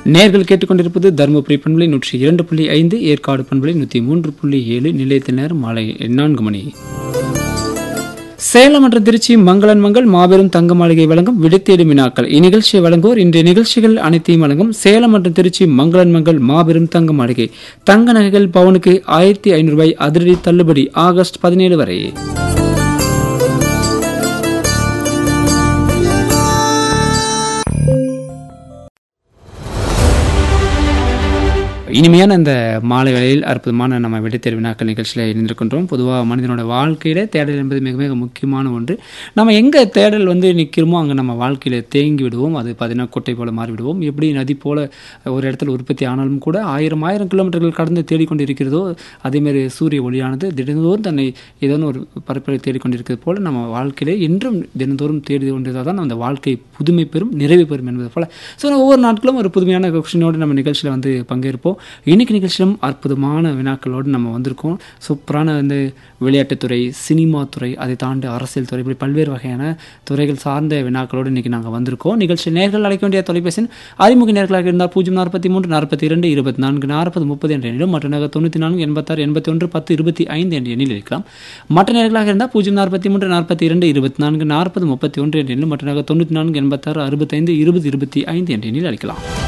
நேர்கள் கேட்டுக்கொண்டிருப்பது தருமபுரி பண்பலை நூற்றி இரண்டு புள்ளி ஐந்து ஏற்காடு பண்பலை நூற்றி மூன்று புள்ளி ஏழு நிலையத்தின் நேரம் மாலை நான்கு மணி சேலம் மற்றும் திருச்சி மங்களன் மங்கள் மாபெரும் தங்க மாளிகை வழங்கும் விடைத்தேடும் வினாக்கள் இந்நிகழ்ச்சியை வழங்குவோர் இன்றைய நிகழ்ச்சிகள் அனைத்தையும் வழங்கும் சேலம் மற்றும் திருச்சி மங்களன் மங்கள் மாபெரும் தங்க மாளிகை தங்க நகைகள் பவுனுக்கு ஆயிரத்தி ஐநூறு ரூபாய் அதிரடி தள்ளுபடி ஆகஸ்ட் பதினேழு வரை இனிமையான இந்த மாலை வேளையில் அற்புதமான நம்ம விடைத்தேர்வு வினாக்கள் நிகழ்ச்சியில் இணைந்திருக்கின்றோம் பொதுவாக மனிதனோட வாழ்க்கையில தேடல் என்பது மிக மிக முக்கியமான ஒன்று நம்ம எங்கே தேடல் வந்து நிற்கிறோமோ அங்கே நம்ம வாழ்க்கையில் தேங்கி விடுவோம் அது பார்த்தீங்கன்னா கொட்டை போல மாறிவிடுவோம் எப்படி நதி போல ஒரு இடத்துல உற்பத்தி ஆனாலும் கூட ஆயிரம் ஆயிரம் கிலோமீட்டர்கள் கடந்து தேடிக்கொண்டு இருக்கிறதோ அதேமாரி சூரிய ஒளியானது தினந்தோறும் தன்னை ஏதோ ஒரு பரப்பில் தேடிக்கொண்டிருக்கிறது போல நம்ம வாழ்க்கையிலே என்றும் தினந்தோறும் தேடி கொண்டிருந்தால் தான் அந்த வாழ்க்கை புதுமை பெறும் நிறைவு பெறும் என்பது போல ஸோ ஒவ்வொரு நாட்களும் ஒரு புதுமையான கொஷினோடு நம்ம நிகழ்ச்சியில் வந்து பங்கேற்போம் இன்னைக்கு நிகழ்ச்சியிலும் அற்புதமான வினாக்களோடு நம்ம வந்திருக்கோம் சூப்பரான வந்து விளையாட்டுத்துறை சினிமா துறை அதை தாண்டி அரசியல் துறை இப்படி பல்வேறு வகையான துறைகள் சார்ந்த வினாக்களோடு இன்னைக்கு நாங்கள் வந்திருக்கோம் நிகழ்ச்சியில் நேர்கள் அழைக்க வேண்டிய தொலைபேசி அறிமுக நேர்களாக இருந்தால் பூஜ்ஜியம் நாற்பத்தி மூன்று நாற்பத்தி இரண்டு இருபத்தி நான்கு நாற்பது முப்பது என்ற எண்ணிலும் மற்ற நேரம் தொண்ணூற்றி நான்கு எண்பத்தாறு எண்பத்தி ஒன்று பத்து இருபத்தி ஐந்து என்ற எண்ணில் இருக்கலாம் மற்ற நேர்களாக இருந்தால் பூஜ்ஜியம் நாற்பத்தி மூன்று நாற்பத்தி இரண்டு இருபத்தி நான்கு நாற்பது முப்பத்தி ஒன்று என்ற எண்ணிலும் மற்ற நேரம் தொண்ணூற்றி நான்கு எண்பத்தாறு அறுபத்தைந்து இருபது இருபத்தி ஐந்து என்ற எண்ணில் அழைக்கலாம்